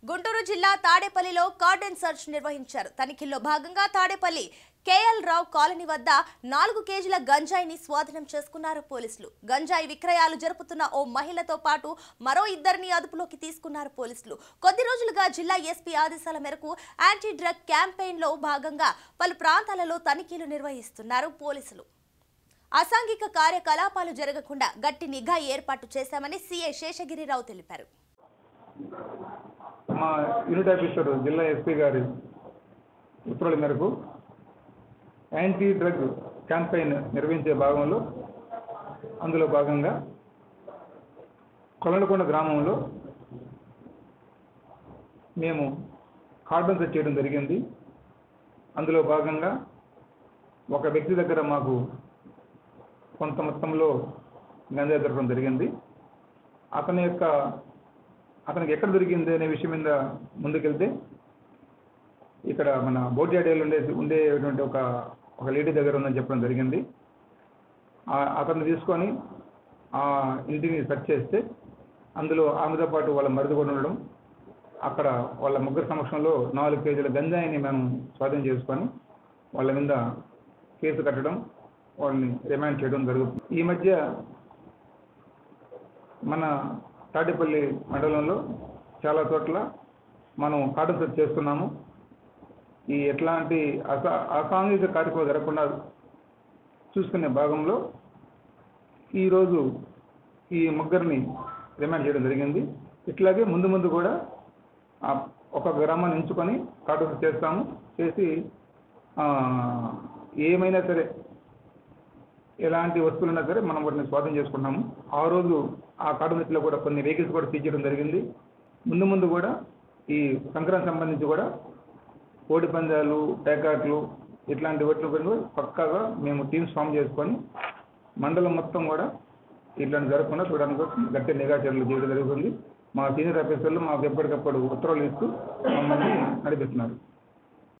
గుంటూరు జిల్లా తాడేపల్లిలో cordon search నిర్వహించారు తనిఖీల్లో భాగంగా తాడేపల్లి కేఎల్ రావు కాలనీ వద్ద నాలుగు కేజీల గంజాయిని స్వాధీనం చేసుకున్నారు పోలీసులు గంజాయి విక్రయాలు జరుపుతున్న ఓ మహిళతో పాటు మరో ఇద్దరిని అదుపులోకి తీసుకున్నారు పోలీసులు కొద్ది రోజులుగా జిల్లా ఎస్పీ ఆదేశాల మేరకు యాంటీ డ్రగ్ క్యాంపెయిన్ లో భాగంగా పలు ప్రాంతాలలో తనిఖీలు నిర్వహిస్తున్నారు పోలీసులు అసాంఘిక కార్యకలాపాలు జరగకుండా గట్టి నిఘా ఏర్పాటు చేశామని సీఐ శేషగిరిరావు తెలిపారు మా యూనిట్ ఆఫీసర్ జిల్లా ఎస్పీ గారి ఉత్తర్వుల మేరకు యాంటీ డ్రగ్ క్యాంపెయిన్ నిర్వహించే భాగంలో అందులో భాగంగా కొలనకొండ గ్రామంలో మేము కార్డన్ సెట్ చేయడం జరిగింది అందులో భాగంగా ఒక వ్యక్తి దగ్గర మాకు కొంత మొత్తంలో గంజాయి దొరకడం జరిగింది అతని యొక్క అతనికి ఎక్కడ దొరికింది అనే విషయం మీద ముందుకెళ్తే ఇక్కడ మన బోటియాడేలు ఉండే ఉండేటువంటి ఒక ఒక లేడీ దగ్గర ఉందని చెప్పడం జరిగింది ఆ- అతన్ని తీసుకొని ఆ ఇంటిని సెర్చ్ చేస్తే అందులో ఆమెతో పాటు వాళ్ళ మరిది కూడా ఉండడం అక్కడ వాళ్ళ ముగ్గురు సమక్షంలో నాలుగు కేజీల గంజాయిని మేము స్వాధీనం చేసుకొని వాళ్ళ మీద కేసు కట్టడం వాళ్ళని రిమాండ్ చేయడం జరుగుతుంది ఈ మధ్య మన తాడేపల్లి మండలంలో చాలా చోట్ల మనం కాటన్ సెర్చ్ చేస్తున్నాము ఈ ఎట్లాంటి అసా అసాంఘిక కార్యక్రమాలు జరగకుండా చూసుకునే భాగంలో ఈరోజు ఈ ముగ్గురిని రిమాండ్ చేయడం జరిగింది ఇట్లాగే ముందు ముందు కూడా ఆ ఒక గ్రామాన్ని ఎంచుకొని కాటన్ సెర్చ్ చేస్తాము చేసి ఆ, ఏమైనా సరే ఎలాంటి వస్తువులున్నా సరే మనం వాటిని స్వాధీనం చేసుకుంటాము ఆ రోజు ఆ కాటమిట్లో కూడా కొన్ని వెహికల్స్ కూడా సీజ్ చేయడం జరిగింది ముందు ముందు కూడా ఈ సంక్రాంతి సంబంధించి కూడా కోడి పందాలు పేకాట్లు ఇట్లాంటి వాటిని కూడా పక్కాగా మేము టీమ్స్ ఫామ్ చేసుకొని మండలం మొత్తం కూడా ఇట్లాంటి జరగకుండా చూడడానికి గట్టి నిఘా చర్యలు చేయడం జరుగుతుంది మా సీనియర్ ఆఫీసర్లు మాకు ఎప్పటికప్పుడు ఉత్తర్వులు ఇస్తూ మమ్మల్ని నడిపిస్తున్నారు